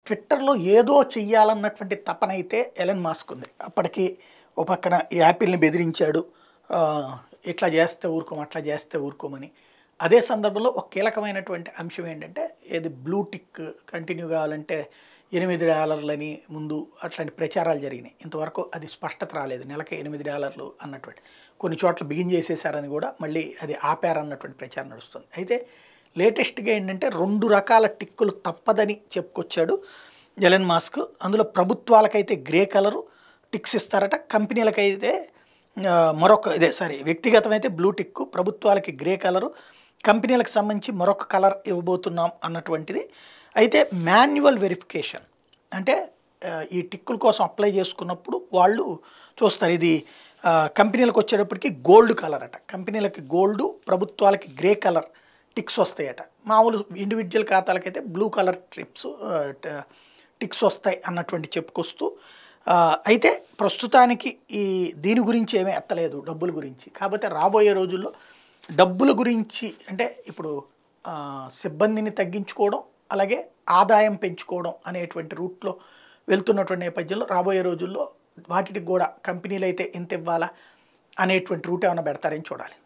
ట్విట్టర్లో ఏదో చెయ్యాలన్నటువంటి తపన అయితే ఎలన్ మాస్క్ ఉంది అప్పటికి ఓ పక్కన ఈ యాపిల్ని బెదిరించాడు ఆ, ఇట్లా చేస్తే ఊరుకోం అట్లా చేస్తే ఊరుకోమని అదే సందర్భంలో ఒక కీలకమైనటువంటి అంశం ఏంటంటే ఏది బ్లూ టిక్ కంటిన్యూ కావాలంటే ఎనిమిది డాలర్లని ముందు అట్లాంటి ప్రచారాలు జరిగినాయి ఇంతవరకు అది స్పష్టత రాలేదు నెలకి ఎనిమిది డాలర్లు అన్నటువంటి కొన్ని చోట్ల బిగిన్ చేసేసారని కూడా మళ్ళీ అది ఆపారన్నటువంటి ప్రచారం నడుస్తుంది అయితే లేటెస్ట్గా ఏంటంటే రెండు రకాల టిక్కులు తప్పదని చెప్పుకొచ్చాడు ఎలన్ మాస్క్ అందులో ప్రభుత్వాలకైతే గ్రే కలరు టిక్స్ ఇస్తారట కంపెనీలకైతే ఆ, మరొక ఇదే సారీ వ్యక్తిగతమైతే బ్లూ టిక్ ప్రభుత్వాలకి గ్రే కలరు కంపెనీలకు సంబంధించి మరొక కలర్ ఇవ్వబోతున్నాం అన్నటువంటిది అయితే మాన్యువల్ వెరిఫికేషన్ అంటే ఆ, ఈ టిక్కుల కోసం అప్లై చేసుకున్నప్పుడు వాళ్ళు చూస్తారు ఇది ఆ, కంపెనీలకు వచ్చేటప్పటికి గోల్డ్ కలర్ అట కంపెనీలకి గోల్డ్ ప్రభుత్వాలకి గ్రే కలర్ టిక్స్ వస్తాయట మామూలు ఇండివిజువల్ ఖాతాలకైతే బ్లూ కలర్ ట్రిప్స్ టిక్స్ వస్తాయి అన్నటువంటి చెప్పుకొస్తూ ఆ, అయితే ప్రస్తుతానికి ఈ దీని గురించి ఏమీ ఎత్తలేదు డబ్బుల గురించి కాకపోతే రాబోయే రోజుల్లో డబ్బుల గురించి అంటే ఇప్పుడు ఆ, సిబ్బందిని తగ్గించుకోవడం అలాగే ఆదాయం పెంచుకోవడం అనేటువంటి రూట్లో వెళ్తున్నటువంటి నేపథ్యంలో రాబోయే రోజుల్లో వాటికి కూడా కంపెనీలు అయితే ఎంత ఇవ్వాలా అనేటువంటి రూట్ ఏమైనా పెడతారని చూడాలి